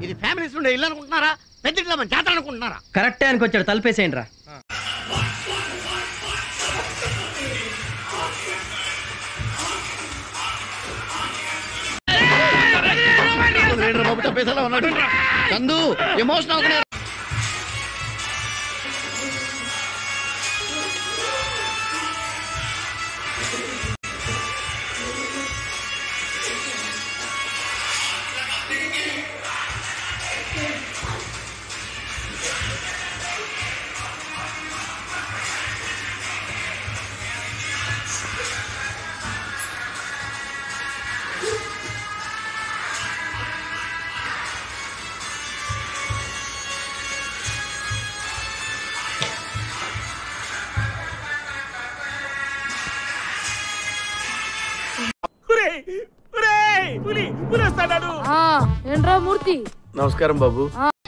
ఇది ఫ్యామిలీస్ ఉండే ఇల్లు అనుకుంటున్నారా పెద్ద ఇట్లా మన జాతర అనుకుంటున్నారా కరెక్టే అనుకొచ్చాడు తలుపేసేయండి రా బాబు చెప్పేసేలా ఉన్నాడు చందు ఎమోషన్ అవుతున్నారు ఆ, ఏంట్రా మూర్తి నమస్కారం బాబు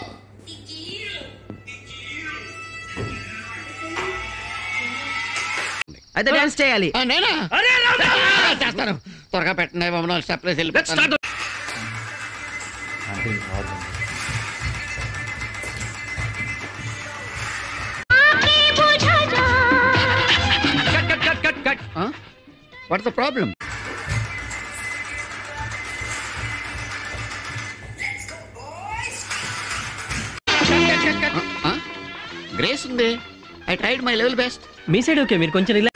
అయితే డాన్స్ చేయాలి ఆ, నేనా చేస్తాను త్వరగా పెట్టండి బాబు నాలుగు స్టెప్లేసి వెళ్ళిపోతాను వాట్స్ ద ప్రాబ్లం గ్రేస్ ఉంది I tried my level best మీ సైడ్ ఓకే మీరు కొంచెం relax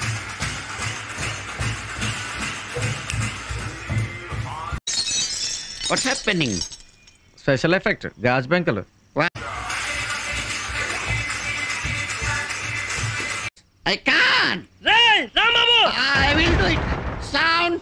what's happening special effect గాజ్ బెంకలు I can I will do it sound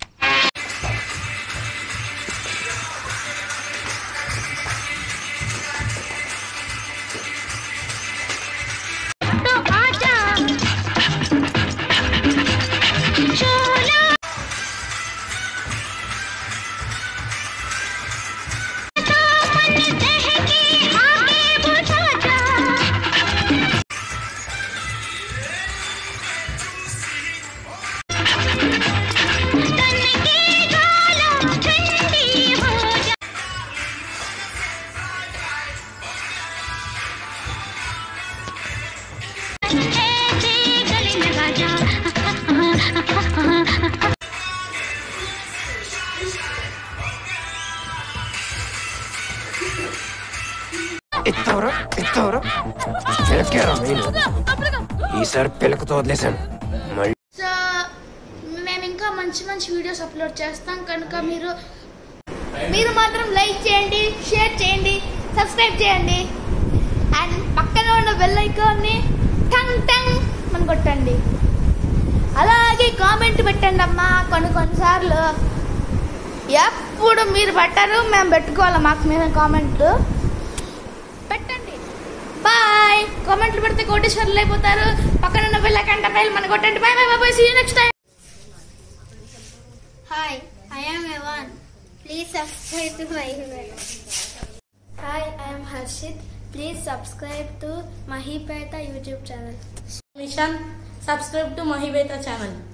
ఎత్తవరా ఎత్తవరా పిలకేరా మెయిన్ ఈసారి పిలకతో వదిలేశాను మళ్ళీ సో మేము ఇంకా మంచి మంచి వీడియోస్ అప్లోడ్ చేస్తాం కనుక మీరు మీరు మాత్రం లైక్ చేయండి షేర్ చేయండి సబ్స్క్రైబ్ చేయండి అండ్ పక్కన ఉన్న బెల్ ఐకాన్ని టంగ్ టంగ్ అని కొట్టండి అలాగే కామెంట్ పెట్టండి అమ్మా కొన్ని కొన్నిసార్లు ఎప్పుడు మీరు పెట్టరు మేము పెట్టుకోవాలి మాకు మీద కామెంట్లు పెట్టండి బాయ్ కామెంట్లు పెడితే కోటేశ్వర్లు అయిపోతారు పక్కన ఉన్న బెల్ ఐకాన్ టపైల్ మన కొట్టండి bye bye bye see you next time Hi, I am Evan. Please subscribe to my channel. Hi, I am Harshit. Please subscribe to Mahipeta YouTube channel. మిషన్ సబ్స్క్రైబ్ టు మహిబేత ఛానల్